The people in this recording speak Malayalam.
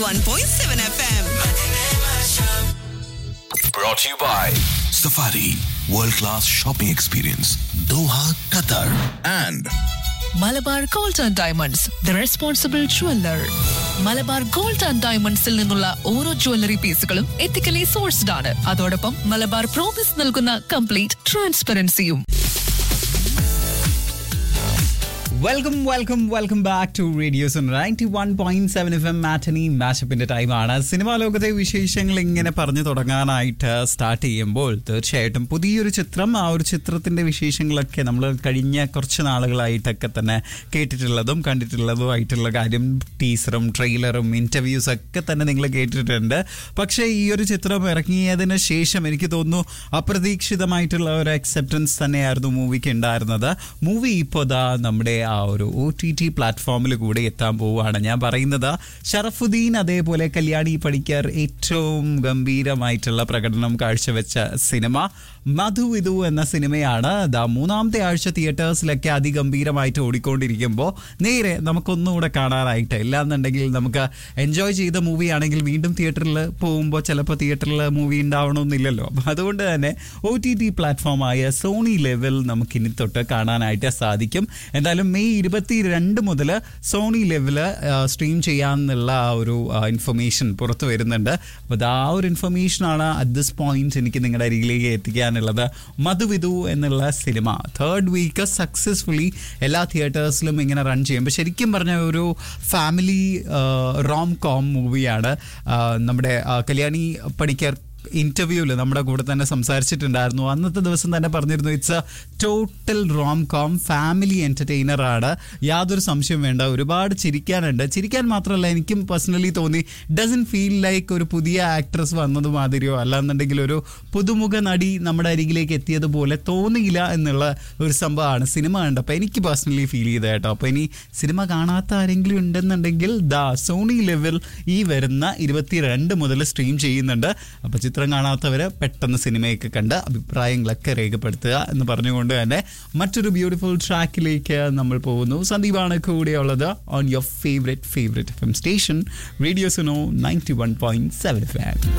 91.7 FM. Brought to you by Safari World Class Shopping Experience Doha, Qatar and Malabar gold and diamonds the responsible jeweller Malabar gold and ഡയമണ്ട്സിൽ നിന്നുള്ള ഓരോ ജ്വല്ലറി പീസുകളും എത്തിക്കലി സോഴ്സ്ഡ് ആണ് അതോടൊപ്പം മലബാർ പ്രോമിസ് നൽകുന്ന കംപ്ലീറ്റ് ട്രാൻസ്പെറൻസിയും welcome welcome welcome back to radios ninety one point seven F M matinee മാച്ചപ്പിന്റെ ടൈമാണ് സിനിമാ ലോകത്തെ വിശേഷങ്ങൾ ഇങ്ങനെ പറഞ്ഞു തുടങ്ങാനായിട്ട് സ്റ്റാർട്ട് ചെയ്യുമ്പോൾ തീർച്ചയായിട്ടും പുതിയൊരു ചിത്രം ആ ഒരു ചിത്രത്തിന്റെ വിശേഷങ്ങളൊക്കെ നമ്മൾ കഴിഞ്ഞ കുറച്ച് നാളുകളായിട്ടൊക്കെ തന്നെ കേട്ടിട്ടുള്ളതും കണ്ടിട്ടുള്ളതും ആയിട്ടുള്ള കാര്യം ടീസറും ട്രെയിലറും ഇന്റർവ്യൂസ് ഒക്കെ തന്നെ നിങ്ങൾ കേട്ടിട്ടുണ്ട് പക്ഷേ ഈ ഒരു ചിത്രം ഇറങ്ങിയതിന് ശേഷം എനിക്ക് തോന്നുന്നു അപ്രതീക്ഷിതമായിട്ടുള്ള ഒരു അക്സെപ്റ്റൻസ് തന്നെയായിരുന്നു മൂവിക്ക് ഉണ്ടായിരുന്നത് മൂവി ഇപ്പോൾ ദാ നമ്മുടെ ആ ഒരു ഒ ടി ടി പ്ലാറ്റ്ഫോമിൽ കൂടെ എത്താൻ പോവുകയാണ് ഞാൻ പറയുന്നത് ഷറഫുദ്ദീൻ അതേപോലെ കല്യാണി പണിക്കർ ഏറ്റവും ഗംഭീരമായിട്ടുള്ള പ്രകടനം കാഴ്ചവെച്ച സിനിമ മധു വിധു എന്ന സിനിമയാണ് ദാ മൂന്നാമത്തെ ആഴ്ച തിയേറ്റേഴ്സിലൊക്കെ അതിഗംഭീരമായിട്ട് ഓടിക്കൊണ്ടിരിക്കുമ്പോൾ നേരെ നമുക്കൊന്നുകൂടെ കാണാനായിട്ട് ഇല്ലാന്നുണ്ടെങ്കിൽ നമുക്ക് എൻജോയ് ചെയ്ത മൂവി ആണെങ്കിൽ വീണ്ടും തിയേറ്ററിൽ പോകുമ്പോൾ ചിലപ്പോൾ തിയേറ്ററിൽ മൂവി ഉണ്ടാവണമെന്നില്ലല്ലോ അപ്പം അതുകൊണ്ട് തന്നെ ഒ ടി ടി പ്ലാറ്റ്ഫോമായ സോണി ലെവൽ നമുക്ക് ഇനി തൊട്ട് കാണാനായിട്ട് സാധിക്കും എന്തായാലും മെയ് ഇരുപത്തി രണ്ട് മുതൽ സോണി ലെവല് സ്ട്രീം ചെയ്യാന്നുള്ള ആ ഒരു ഇൻഫർമേഷൻ പുറത്തു വരുന്നുണ്ട് അപ്പോൾ അത് ആ ഒരു ഇൻഫർമേഷനാണ് അറ്റ് ദിസ് പോയിന്റ് എനിക്ക് നിങ്ങളുടെ അരികിലേക്ക് എത്തിക്കാനുള്ളത് മധുവിധു എന്നുള്ള സിനിമ തേർഡ് വീക്ക് സക്സസ്ഫുള്ളി എല്ലാ തിയേറ്റേഴ്സിലും ഇങ്ങനെ റൺ ചെയ്യും അപ്പോൾ ശരിക്കും പറഞ്ഞ ഒരു ഫാമിലി റോം കോം മൂവിയാണ് നമ്മുടെ ആ, കല്യാണി പണിക്കർ ഇന്റർവ്യൂവിൽ നമ്മുടെ കൂടെ തന്നെ സംസാരിച്ചിട്ടുണ്ടായിരുന്നു അന്നത്തെ ദിവസം തന്നെ പറഞ്ഞിരുന്നു it's a total rom com family entertainer ആണ് യാതൊരു സംശയം വേണ്ട ഒരുപാട് ചിരിക്കാനുണ്ട് ചിരിക്കാൻ മാത്രമല്ല എനിക്കും പേഴ്സണലി തോന്നി ഡസൻ ഫീൽ ലൈക്ക് ഒരു പുതിയ ആക്ട്രസ് വന്നത് മാതിരിയോ അല്ലാന്നുണ്ടെങ്കിൽ ഒരു പുതുമുഖ നടി നമ്മുടെ അരികിലേക്ക് എത്തിയതുപോലെ തോന്നിയില്ല എന്നുള്ള ഒരു സംഭവമാണ് സിനിമ കണ്ടപ്പോൾ എനിക്ക് പേഴ്സണലി ഫീൽ ചെയ്തത് കേട്ടോ അപ്പോൾ ഇനി സിനിമ കാണാത്ത ആരെങ്കിലും ഉണ്ടെന്നുണ്ടെങ്കിൽ ദാ സോണി ലെവൽ ഈ വരുന്ന ഇരുപത്തിരണ്ട് മുതൽ സ്ട്രീം ചെയ്യുന്നുണ്ട് അപ്പോൾ ചിത്രം കാണാത്തവർ പെട്ടെന്ന് സിനിമയൊക്കെ കണ്ട് അഭിപ്രായങ്ങളൊക്കെ രേഖപ്പെടുത്തുക എന്ന് പറഞ്ഞുകൊണ്ട് തന്നെ മറ്റൊരു ബ്യൂട്ടിഫുൾ ട്രാക്കിലേക്ക് നമ്മൾ പോകുന്നു സന്ദീപാണ് കൂടെയുള്ളത് on your favourite favourite F M station radio Suno ninety one point seven F M